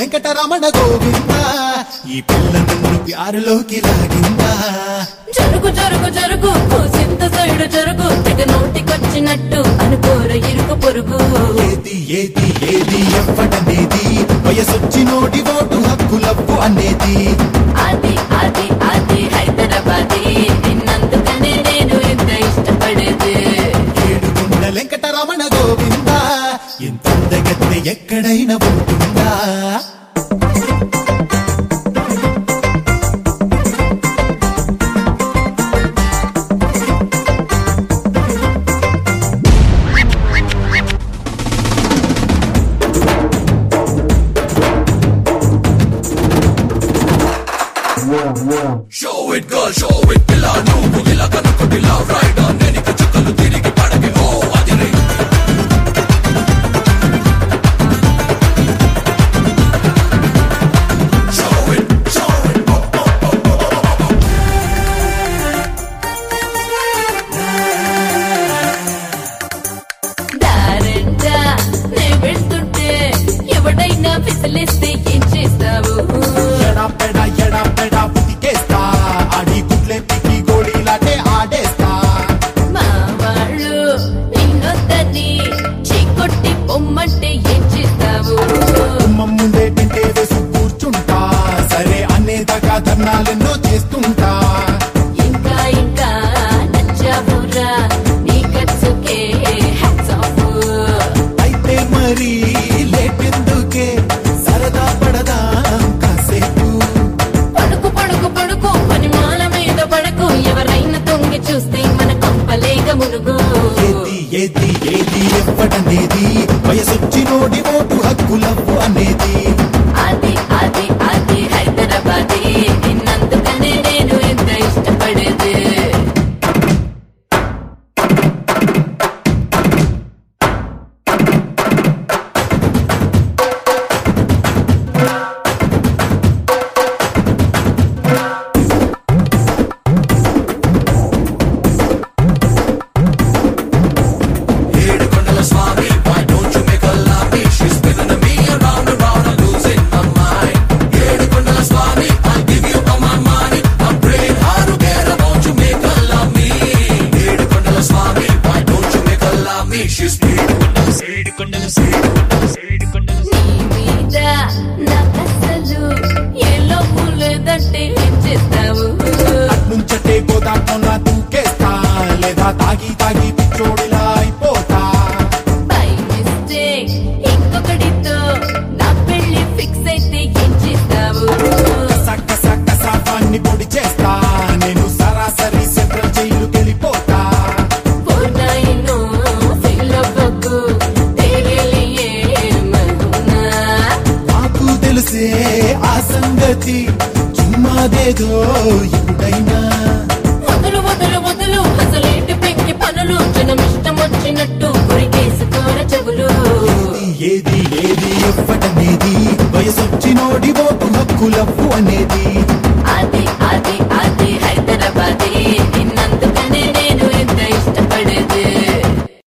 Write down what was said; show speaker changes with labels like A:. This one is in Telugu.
A: వెంకటరమణ గోవింద ఈ పిల్ల నన్ను ప్యారులోకి లాగిందా
B: జరుగు జరుగు జరుగు సింత సైడు జరుగు తెగ నోటికొచ్చినట్టు అనుకోర ఇరుకు పొరుగు
A: ఏది ఏది ఏది ఎవ్వడనేది వయసొచ్చి నోటి ఓటు హక్కులప్పు అనేది
B: అది అది అది హైదరాబాదీ నిన్నందుకనే నేను ఎంత ఇష్టపడేది
A: ఏడుగుండ వెంకటరమణ గోవింద ఎంత అందగత్తె ఎక్కడైనా ఉంటుందా
C: Show it girl, show it పిల్ల నువ్వు ఇలా కనుక్కుంటిలా రైట్ ఆన్ వెనుక చుక్కలు తిరిగి పడకే ఓ అదిరే Show it, show it,
B: దారంటా నే వెళ్తుంటే ఎవడైనా విసిలేస్తే ఏం చేస్తావు
A: ఎడా పెడా ఎడా పెడా పుతికేస్తా ఆడి గుడ్లే పికి గోళీలాటే ఆడేస్తా
B: మా వాళ్ళు నిన్నొద్దని చీకొట్టి పొమ్మంటే ఏం చేస్తావు
A: గుమ్మం ముందే తింటే వేసి కూర్చుంటా సరే అనేదాకా ధర్నాలెన్నో చేస్తుంటా
B: ఇంకా ఇంకా నచ్చావురా నీ ఖర్చుకే హ్యాట్స్ ఆఫ్
A: అయితే మరి లేటెందుకే సరదా పడదా కాసేపు
B: పడుకు పడుకు పడుకు పని మాల మీద పడకు ఎవరైనా తొంగి చూస్తే మన కొంపలేక మునుగు
A: ఏది ఏది ఏది ఎవ్వడనేది వయసొచ్చి నోడి ఓటు హక్కులవ్వు అనేది
B: అది అది అది హైదరాబాదీ నిన్నందుకనే నేను ఎంత ఇష్టపడేది
C: ఏడు కొండల స్వామి why don't you make her love me she's spinning me around and round I'm losing my mind ఏడు కొండల స్వామి I'll give you all my money I'm praying hard to get her won't you make her love me ఏడు కొండల స్వామి why don't you make her love me she's ఏడు కొండల ఏడు కొండల
B: నీ మీద నాకసలు ఏ లోపు లేదంటే ఏం చేస్తావు
A: నుంచటే గోదాట్లో దూకేస్తా లేదా తాగి తాగి పిచ్చోడిలా అయిపోతా
B: బై మిస్టేక్ ఇంకొకడితో నా పెళ్లి ఫిక్స్ అయితే ఏం చేస్తావు
A: సక్క సక్క సాఫాన్ని పొడి చేస్తా నేను సరాసరి సెంట్రల్ జైలుకెళ్ళిపోతా
B: పూర్ణాయిను ఫిల్లవ్వకు తేరే లియే మరునా
A: నాకు తెలిసే ఆ సంగతి చుమ్మాదేదో ఇప్పుడైనా
B: వదులు వదులు వదులు అసలేంటి పెంకి పనులు జనం ఇష్టం వచ్చినట్టు గురికేసుకోర చెవులు
A: ఏది ఏది ఎవ్వటనేది వయసొచ్చి నోడి ఓటు హక్కులవ్వు అనేది
B: అది